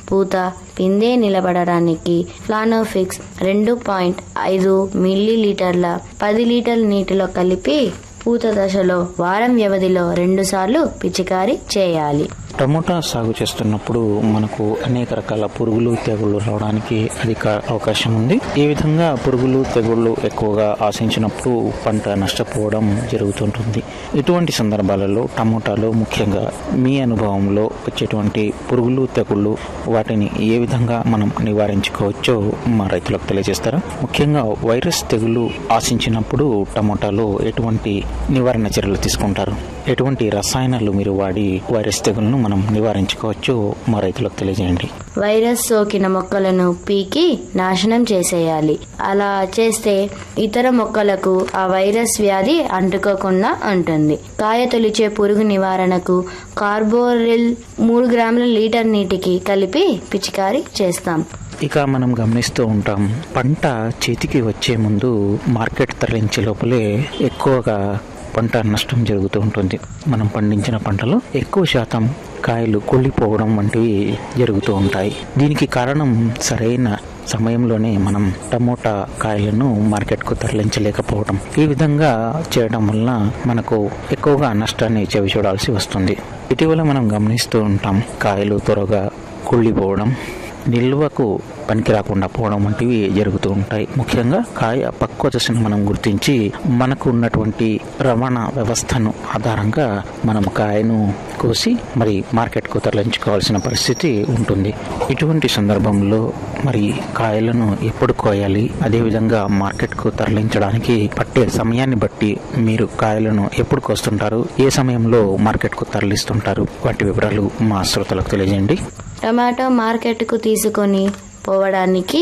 పూత పిందే నిలబడడానికి ఫ్లానోఫిక్స్ రెండు పాయింట్ ఐదు మిల్లీ లీటర్ల పది లీటర్ల నీటిలో కలిపి పూత దశలో వారం వ్యవధిలో రెండుసార్లు పిచికారీ చేయాలి టమోటా సాగు చేస్తున్నప్పుడు మనకు అనేక రకాల పురుగులు తెగుళ్ళు రావడానికి అధిక అవకాశం ఉంది ఈ విధంగా పురుగులు తెగుళ్ళు ఎక్కువగా ఆశించినప్పుడు పంట నష్టపోవడం జరుగుతుంటుంది ఇటువంటి సందర్భాలలో టమోటాలో ముఖ్యంగా మీ అనుభవంలో వచ్చేటువంటి పురుగులు తెగుళ్ళు వాటిని ఏ విధంగా మనం నివారించుకోవచ్చో మా రైతులకు తెలియజేస్తారా ముఖ్యంగా వైరస్ తెగులు ఆశించినప్పుడు టమోటాలో ఎటువంటి నివారణ చర్యలు తీసుకుంటారు ఎటువంటి రసాయనాలు మీరు వాడి వైరస్ తెగులను మనం నివారించుకోవచ్చు మా రైతులకు తెలియజేయండి వైరస్ సోకిన మొక్కలను పీకి నాశనం చేసేయాలి అలా చేస్తే ఇతర మొక్కలకు ఆ వైరస్ వ్యాధి అంటుకోకుండా ఉంటుంది కాయ తొలిచే పురుగు నివారణకు కార్బోరిల్ మూడు గ్రాముల లీటర్ నీటికి కలిపి పిచికారీ చేస్తాం ఇక మనం గమనిస్తూ ఉంటాం పంట చేతికి వచ్చే ముందు మార్కెట్ తరలించే లోపలే ఎక్కువగా పంట నష్టం జరుగుతూ ఉంటుంది మనం పండించిన పంటలో ఎక్కువ శాతం కాయలు కుళ్ళిపోవడం వంటివి జరుగుతూ ఉంటాయి దీనికి కారణం సరైన సమయంలోనే మనం టమోటా కాయలను మార్కెట్కు తరలించలేకపోవడం ఈ విధంగా చేయడం వలన మనకు ఎక్కువగా నష్టాన్ని చెవి చూడాల్సి వస్తుంది ఇటీవల మనం గమనిస్తూ ఉంటాం కాయలు త్వరగా కుళ్ళిపోవడం నిల్వకు పనికి రాకుండా పోవడం వంటివి జరుగుతూ ఉంటాయి ముఖ్యంగా కాయ పక్వ దశను మనం గుర్తించి మనకు ఉన్నటువంటి రవాణా వ్యవస్థను ఆధారంగా మనం కాయను కోసి మరి మార్కెట్కు తరలించుకోవాల్సిన పరిస్థితి ఉంటుంది ఇటువంటి సందర్భంలో మరి కాయలను ఎప్పుడు కోయాలి అదేవిధంగా మార్కెట్కు తరలించడానికి పట్టే సమయాన్ని బట్టి మీరు కాయలను ఎప్పుడు కోస్తుంటారు ఏ సమయంలో మార్కెట్కు తరలిస్తుంటారు వాటి వివరాలు మా శ్రోతలకు తెలియజేయండి టమాటో మార్కెట్కు తీసుకొని పోవడానికి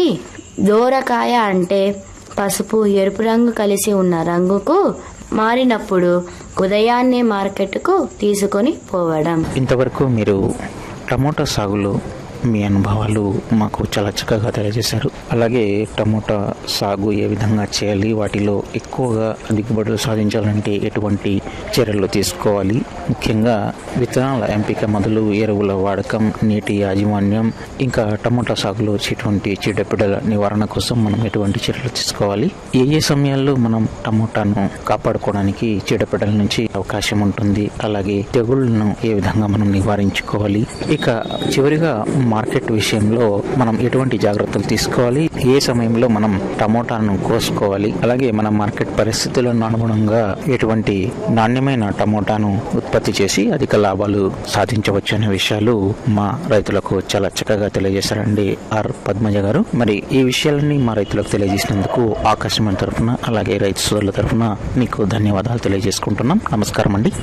దూరకాయ అంటే పసుపు ఎరుపు రంగు కలిసి ఉన్న రంగుకు మారినప్పుడు ఉదయాన్నే మార్కెట్కు తీసుకొని పోవడం ఇంతవరకు మీరు టమోటా సాగులో మీ అనుభవాలు మాకు చాలా చక్కగా తెలియజేశారు అలాగే టమోటా సాగు ఏ విధంగా చేయాలి వాటిలో ఎక్కువగా దిగుబడులు సాధించాలంటే ఎటువంటి చర్యలు తీసుకోవాలి ముఖ్యంగా విత్తనాల ఎంపిక మొదలు ఎరువుల వాడకం నీటి యాజమాన్యం ఇంకా టమోటా సాగులో వచ్చేటువంటి చీడపీడల నివారణ కోసం మనం ఎటువంటి చర్యలు తీసుకోవాలి ఏ ఏ సమయాల్లో మనం టమోటాను కాపాడుకోవడానికి చీడపీడల నుంచి అవకాశం ఉంటుంది అలాగే తెగుళ్లను ఏ విధంగా మనం నివారించుకోవాలి ఇక చివరిగా మార్కెట్ విషయంలో మనం ఎటువంటి జాగ్రత్తలు తీసుకోవాలి ఏ సమయంలో మనం టమోటాను కోసుకోవాలి అలాగే మన మార్కెట్ పరిస్థితులను అనుగుణంగా ఎటువంటి నాణ్యమైన టమోటాను ఉత్పత్తి చేసి అధిక లాభాలు సాధించవచ్చు అనే విషయాలు మా రైతులకు చాలా చక్కగా తెలియజేశారండి ఆర్ పద్మజ గారు మరి ఈ విషయాలన్నీ మా రైతులకు తెలియజేసినందుకు ఆకాశవాణి తరఫున అలాగే రైతు సోదరుల తరఫున మీకు ధన్యవాదాలు తెలియజేసుకుంటున్నాం నమస్కారం అండి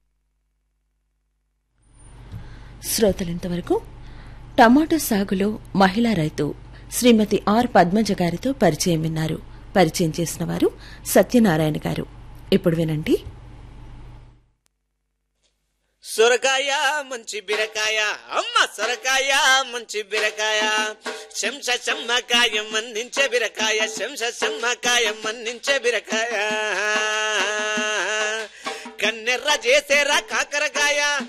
శ్రోతలింతవరకు టమాటో సాగులో మహిళా రైతు శ్రీమతి ఆర్ పద్మజ గారితో పరిచయం విన్నారు పరిచయం చేసిన వారు సత్యనారాయణ గారు ఇప్పుడు వినండి సొరకాయ మంచి బీరకాయ అమ్మ సొరకాయ మంచి బీరకాయ శంష చెమ్మకాయ మన్నించే బీరకాయ శంష చెమ్మకాయ మన్నించే బీరకాయ కన్నెర్ర చేసేరా కాకరకాయ